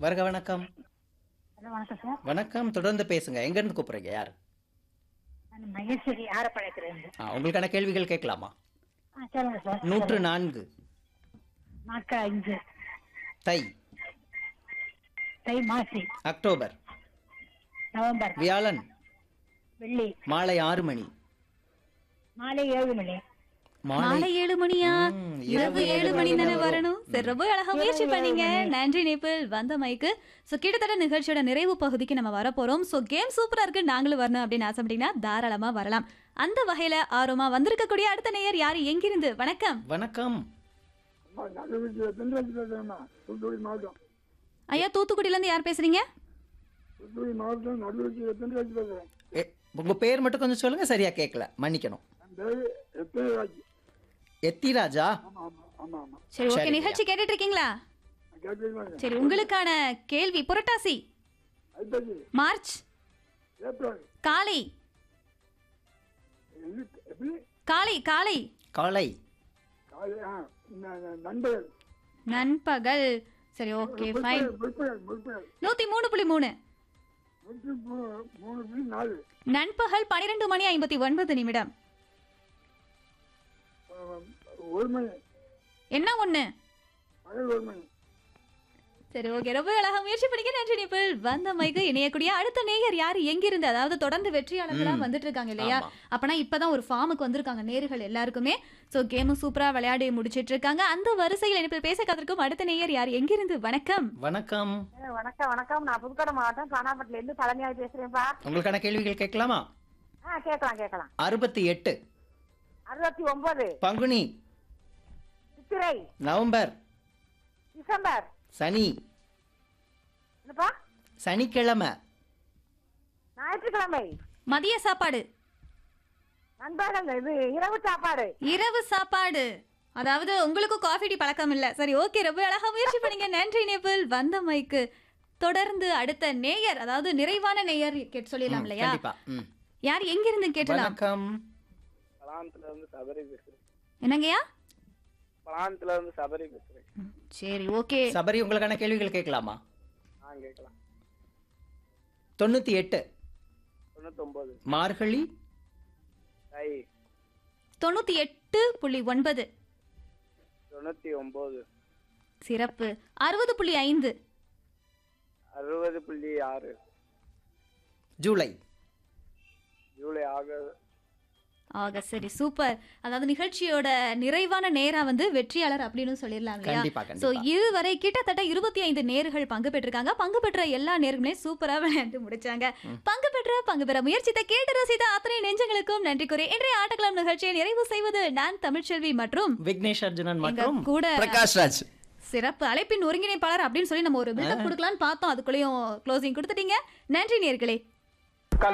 வருக வணக்கம் ஹலோ வணக்கம் சார் வணக்கம் தொடர்ந்து பேசுங்க எங்க இருந்து கூப்பிடுறீங்க யார் நான் மகேஸ்வரி ஆரப்பாளையத்துலேருந்து ஆ, உங்களுக்கான கேள்விகள் கேட்கலாமா ஆ சொல்லுங்க சார் நூற்று நான்கு நாட்கள் அஞ்சு தை தை மாசி அக்டோபர் நவம்பர் வியாழன் வெள்ளி மாலை ஆறு மணி மாலை ஏழு மணி மாலை ஏழு மணியா ம், இரவு ஏழு மணி தானே வரும். வரணும் சரி ரொம்ப அழகா முயற்சி பண்ணீங்க நன்றி நேபிள் வந்த மைக்கு ஸோ கிட்டத்தட்ட நிகழ்ச்சியோட நிறைவு பகுதிக்கு நம்ம வர போறோம் ஸோ கேம் சூப்பரா இருக்கு நாங்களும் வரணும் அப்படின்னு ஆசைப்பட்டீங்கன்னா தாராளமா வரலாம் அந்த வகையில ஆர்வமா வந்திருக்கக்கூடிய அடுத்த நேயர் யாரு எங்கிருந்து வணக்கம் வணக்கம் நடுவில் தென்காசி பேசுறேம்மா தூத்துக்குடி மாவட்டம் ஐயா தூத்துக்குடியில இருந்து யார் பேசுறீங்க தூத்துக்குடி மாவட்டம் நடுவில் தென்காசி பேசுறேன் எ, உங்க பேர் மட்டும் கொஞ்சம் சொல்லுங்க சரியா கேட்கல மன்னிக்கணும் என் பேரு எத்தனை ராஜ் எத்திராஜா ஆமா ஆமா ஆமா ஆமா சரி ஓகே சரி, நிகழ்ச்சி கேட்டுட்டு இருக்கீங்களா கேட்குறீங்க சரி உங்களுக்கான கேள்வி புரட்டாசி ஐப்பசி மார்ச் ஏப்ரல் காலை இது எப்படி காலை காலை காலை காலை ஆ ந- ந- நண்பர்கள் நண்பகல் சரி ஓகே ஃபைன் முற்பகல் முற்பகல் முற்பகல் நூத்தி மூணு புள்ளி மூணு நூற்றி மூணு மூணு புள்ளி நாலு நண்பகல் பனிரெண்டு மணி ஐம்பத்தி ஒன்பது நிமிடம் ஆ, ஒரு மணி என்ன ஒண்ணு பகல் ஒரு மணி சரி ஓகே ரொம்ப அழகா முயற்சி பண்ணிக்க நன்றி நிபிள் வந்த மைக்கு இணையக்கூடிய அடுத்த நேயர் யாரு எங்கிருந்து அதாவது தொடர்ந்து வெற்றியாளர்களா ம். வந்துட்டு இருக்காங்க இல்லையா ஆமா. அப்பனா இப்பதான் ஒரு ஃபார்முக்கு வந்திருக்காங்க நேர்கள் எல்லாருக்குமே சோ கேமும் சூப்பரா விளையாடி முடிச்சிட்டு இருக்காங்க அந்த வரிசையில் இனிப்பில் பேச காத்திருக்கும் அடுத்த நேயர் யார் எங்கிருந்து வணக்கம் வணக்கம் வணக்கம் வணக்கம் நான் புதுக்கோட்டை மாவட்டம் காணாப்பட்டில இருந்து பழனியாய் பேசுறேன்ப்பா உங்களுக்கான கேள்விகள் கேட்கலாமா ஆ கேட்கலாம் கேட்கலாம் அறுபத்தி எட்டு அறுபத்தி ஒன்பது பங்குனி சித்திரை நவம்பர் டிசம்பர் சனி என்னப்பா சனிக்கிழமை ஞாயிற்றுக்கிழமை மதிய சாப்பாடு நண்பர்கள் இது இரவு சாப்பாடு இரவு சாப்பாடு அதாவது உங்களுக்கும் காஃபி டீ பழக்கம் இல்ல சரி ஓகே ரொம்ப அழகா முயற்சி பண்ணீங்க நன்றி நேபிள் வந்த மைக்கு தொடர்ந்து அடுத்த நேயர் அதாவது நிறைவான நேயர் கேட்டு சொல்லிடலாம் ம், இல்லையா கண்டிப்பா ம். யார் எங்கிருந்து கேட்டலாம் வணக்கம் பலாந்தத்துல இருந்து சபரி பேசுறேன் என்னங்கய்யா பலாந்தத்துல இருந்து சபரி பேசுறேன் சரி ஓகே சபரி உங்களுக்கான கேள்விகள் கேட்கலாமா ஆ கேட்கலாம் தொண்ணூத்தி எட்டு தொண்ணூத்தொன்பது மார்கழி தை தொண்ணூத்தி எட்டு புள்ளி ஒன்பது தொண்ணூத்தி ஒன்பது சிறப்பு அறுபது புள்ளி ஐந்து அறுபது புள்ளி ஆறு ஜூலை ஜூலை ஆகஸ்ட் ஆக சரி சூப்பர் அதாவது நிகழ்ச்சியோட நிறைவான நேரா வந்து வெற்றியாளர் அப்படின்னு சொல்லிடலாம் இல்லையா கண்டிப்பா சோ கண்டிப்பா இதுவரை கிட்டத்தட்ட இருபத்தி ஐந்து நேர்கள் பங்கு பெற்றிருக்காங்க பங்கு பெற்ற எல்லா நேர்களுமே சூப்பரா விளையாண்டு முடிச்சாங்க பங்கு பெற்ற பங்கு பெற முயற்சித்த கேட்டு ரசித்த அத்தனை நெஞ்சங்களுக்கும் நன்றி கூறி இன்றைய ஆட்டக்களம் நிகழ்ச்சியை நிறைவு செய்வது நான் தமிழ்ச்செல்வி மற்றும் விக்னேஷ் அர்ஜுனன் எங்க மற்றும் கூட பிரகாஷ் ராஜ் சிறப்பு அழைப்பின் ஒருங்கிணைப்பாளர் அப்படின்னு சொல்லி நம்ம ஒரு பில்டப் கொடுக்கலாம்னு பார்த்தோம் அதுக்குள்ளேயும் க்ளோசிங் கொடுத்துட்டீங்க நன்றி நேர்களே